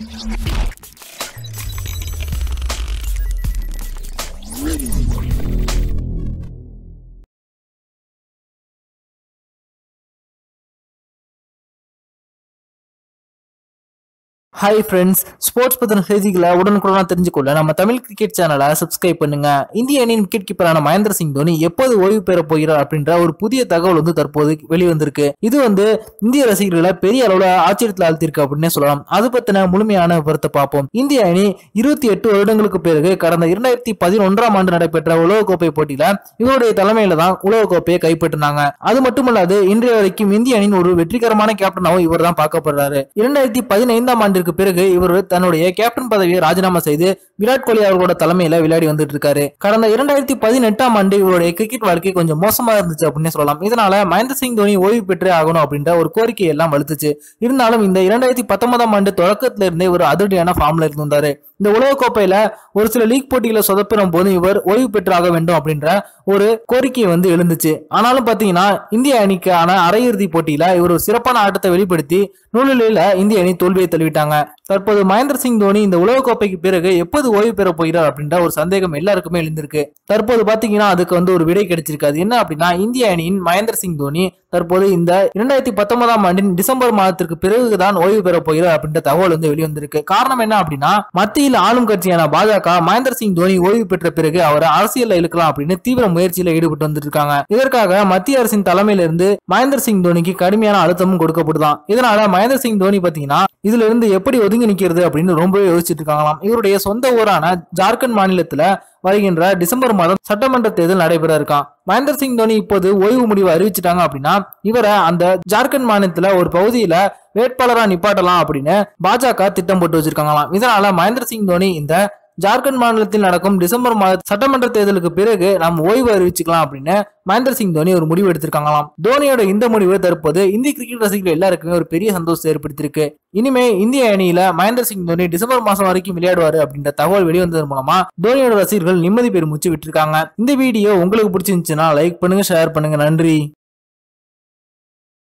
hi friends sports பத்தின செய்திகளை உடனுக்குடனா தெரிஞ்சுக்கொள்ள நம்ம தமிழ் கிரிக்கெட் சேனலை சப்ஸ்கிரைப் பண்ணுங்க இந்திய அணியின் விக்கெட் கீப்பரான மகேந்திர சிங் தோனி எப்போது ஓய்வு பெற போகிறார் அப்படின்ற ஒரு புதிய தகவல் வந்து தற்போது வெளிவந்திருக்கு இது வந்து இந்திய ரசிகர்களை பெரிய அளவுல ஆச்சரியத்தில் ஆழ்த்திருக்கு அப்படின்னே சொல்லலாம் அது பத்தின முழுமையான விவரத்தை பார்ப்போம் இந்திய அணி இருபத்தி எட்டு வருடங்களுக்கு பிறகு கடந்த இரண்டாயிரத்தி பதினொன்றாம் ஆண்டு நடைபெற்ற உலகக்கோப்பை போட்டியில இவருடைய தலைமையில தான் உலகக்கோப்பையை கைப்பற்றினாங்க அது மட்டுமல்லாது இன்றைய வரைக்கும் இந்திய அணியின் ஒரு வெற்றிகரமான கேப்டனாகவும் இவர் தான் பார்க்கப்படுறாரு இரண்டாயிரத்தி பதினைந்தாம் ஆண்டிற்கு பிறகு இவர் தன்னுடைய கேப்டன் பதவியை ராஜினாமா செய்து விராட் கோலி அவர்களோட தலைமையில விளையாடி வந்துட்டு இருக்காரு கடந்த இரண்டாயிரத்தி பதினெட்டாம் ஆண்டு இவருடைய கிரிக்கெட் வாழ்க்கை கொஞ்சம் மோசமா இருந்துச்சு அப்படின்னு சொல்லலாம் இதனால மகேந்திர சிங் தோனி ஓய்வு பெற்றே ஆகணும் அப்படின்ற ஒரு கோரிக்கை எல்லாம் வலுத்துச்சு இருந்தாலும் இந்த இரண்டாயிரத்தி பத்தொன்பதாம் ஆண்டு தொடக்கத்துல இருந்தே ஒரு அதிரடியான ஃபார்ம்ல இருந்தாரு இந்த உலகக்கோப்பையில ஒரு சில லீக் போட்டிகளை சொதப்பிடும் போது இவர் ஓய்வு பெற்றாக வேண்டும் அப்படின்ற ஒரு கோரிக்கை வந்து எழுந்துச்சு ஆனாலும் பாத்தீங்கன்னா இந்திய அணிக்கான அரையிறுதி போட்டியில இவர் ஒரு சிறப்பான ஆட்டத்தை வெளிப்படுத்தி நூலிலையில இந்திய அணி தோல்வியை தழுவிட்டாங்க தற்போது மகேந்திர சிங் தோனி இந்த உலகக்கோப்பைக்கு பிறகு எப்போது ஓய்வு பெற போகிறார் அப்படின்ற ஒரு சந்தேகம் எல்லாருக்குமே எழுந்திருக்கு தற்போது பாத்தீங்கன்னா அதுக்கு வந்து ஒரு விடை கிடைச்சிருக்கு அது என்ன அப்படின்னா இந்திய அணியின் மகேந்திர சிங் தோனி தற்போது இந்த இரண்டாயிரத்தி பத்தொன்பதாம் ஆண்டின் டிசம்பர் மாதத்திற்கு பிறகுதான் ஓய்வு பெற போகிறார் அப்படின்ற தகவல் வந்து வெளிவந்திருக்கு காரணம் என்ன அப்படின்னா மத்தியில் ஆளும் கட்சியான பாஜக மகேந்திர சிங் தோனி ஓய்வு பெற்ற பிறகு அவரை அரசியல்ல இழுக்கலாம் அப்படின்னு தீவிர முயற்சியில ஈடுபட்டு வந்துட்டு இருக்காங்க இதற்காக மத்திய அரசின் தலைமையில இருந்து மகேந்திர சிங் தோனிக்கு கடுமையான அழுத்தமும் கொடுக்கப்படுதான் இதனால மகேந்திர சிங் தோனி பாத்தீங்கன்னா இதுல இருந்து எப்படி ஒதுங்கி நிக்கிறது அப்படின்னு ரொம்பவே யோசிச்சுட்டு இருக்காங்களாம் இவருடைய சொந்த ஊரான ஜார்க்கண்ட் மாநிலத்துல வருகின்ற டிசம்பர் மாதம் சட்டமன்ற தேர்தல் நடைபெற இருக்கான் மகேந்திர சிங் தோனி இப்போது ஓய்வு முடிவு அறிவிச்சிட்டாங்க அப்படின்னா இவரை அந்த ஜார்க்கண்ட் மாநிலத்துல ஒரு பகுதியில வேட்பாளரா நிப்பாட்டலாம் அப்படின்னு பாஜக திட்டம் போட்டு வச்சிருக்காங்களாம் இதனால மகேந்திர சிங் தோனி இந்த ஜார்க்கண்ட் மாநிலத்தில் நடக்கும் டிசம்பர் மாத சட்டமன்ற தேர்தலுக்கு பிறகு நாம் ஓய்வு அறிவிச்சுக்கலாம் அப்படின்னு மகேந்திர சிங் தோனி ஒரு முடிவு எடுத்திருக்காங்களாம் தோனியோட இந்த முடிவு தற்போது இந்திய கிரிக்கெட் ரசிகர்கள் எல்லாருக்குமே ஒரு பெரிய சந்தோஷத்தை ஏற்படுத்தியிருக்கு இனிமே இந்திய அணியில மகேந்திர சிங் தோனி டிசம்பர் மாசம் வரைக்கும் விளையாடுவாரு அப்படின்ற தகவல் வெளிவந்ததன் மூலமா தோனியோட ரசிகர்கள் நிம்மதி பெருமூச்சு விட்டுருக்காங்க இந்த வீடியோ உங்களுக்கு பிடிச்சிருந்துச்சுன்னா லைக் பண்ணுங்க ஷேர் பண்ணுங்க நன்றி